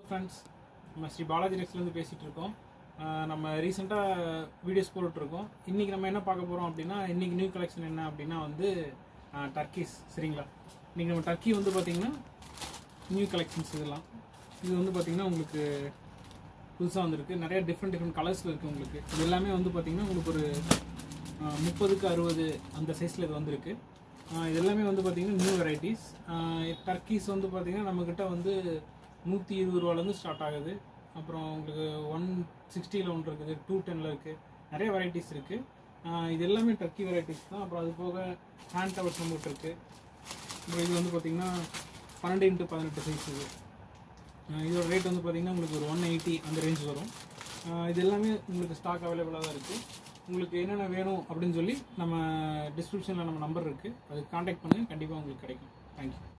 friends நம்ம ஸ்ரீ பாலாஜி டெக்ஸ்லேருந்து பேசிகிட்டு இருக்கோம் ஆஹ் நம்ம ரீசெண்டாக வீடியோஸ் போட்டுட்ருக்கோம் இன்றைக்கி நம்ம என்ன பார்க்க போகிறோம் அப்படின்னா இன்றைக்கி நியூ கலெக்ஷன் என்ன அப்படின்னா வந்து டர்க்கிஸ் சரிங்களா இன்றைக்கி நம்ம டர்க்கி வந்து பார்த்திங்கன்னா நியூ கலெக்ஷன்ஸ் இதெல்லாம் இது வந்து பார்த்திங்கன்னா உங்களுக்கு புதுசாக வந்திருக்கு நிறைய டிஃப்ரெண்ட் டிஃப்ரெண்ட் கலர்ஸில் இருக்குது உங்களுக்கு இது எல்லாமே வந்து பார்த்திங்கன்னா உங்களுக்கு ஒரு ஆஹ் முப்பதுக்கு அறுபது அந்த சைஸில் இது வந்திருக்கு ஆஹ் இது எல்லாமே வந்து பார்த்திங்கன்னா நியூ வெரைட்டிஸ் டர்க்கீஸ் வந்து பார்த்திங்கன்னா நம்மக்கிட்ட வந்து நூற்றி இருபது ரூபாலேருந்து ஸ்டார்ட் ஆகுது அப்புறம் உங்களுக்கு ஒன் சிக்ஸ்டியில் ஒன்று இருக்குது டூ டெனில் இருக்குது நிறைய வெரைட்டிஸ் இருக்குது இது எல்லாமே டர்க்கி வெரைட்டிஸ் தான் அப்புறம் அது போக ஹேண்ட் டவர்ஸ் நம்மகிட்ட இருக்குது அப்புறம் இது வந்து பார்த்திங்கன்னா பன்னெண்டு இன்ட்டு பதினெட்டு சைஸ் இது ஆஹ் இதோட ரேட் வந்து பார்த்தீங்கன்னா உங்களுக்கு ஒரு ஒன் எயிட்டி அந்த ரேஞ்ச் வரும் ஆஹ் இது எல்லாமே உங்களுக்கு ஸ்டாக் அவைலபிளாக தான் இருக்குது உங்களுக்கு என்னென்ன வேணும் அப்படின்னு சொல்லி நம்ம டிஸ்கிரிப்ஷனில் நம்ம நம்பர் இருக்குது அதுக்கு காண்டாக்ட் பண்ணுங்கள் கண்டிப்பாக உங்களுக்கு கிடைக்கும் தேங்க்யூ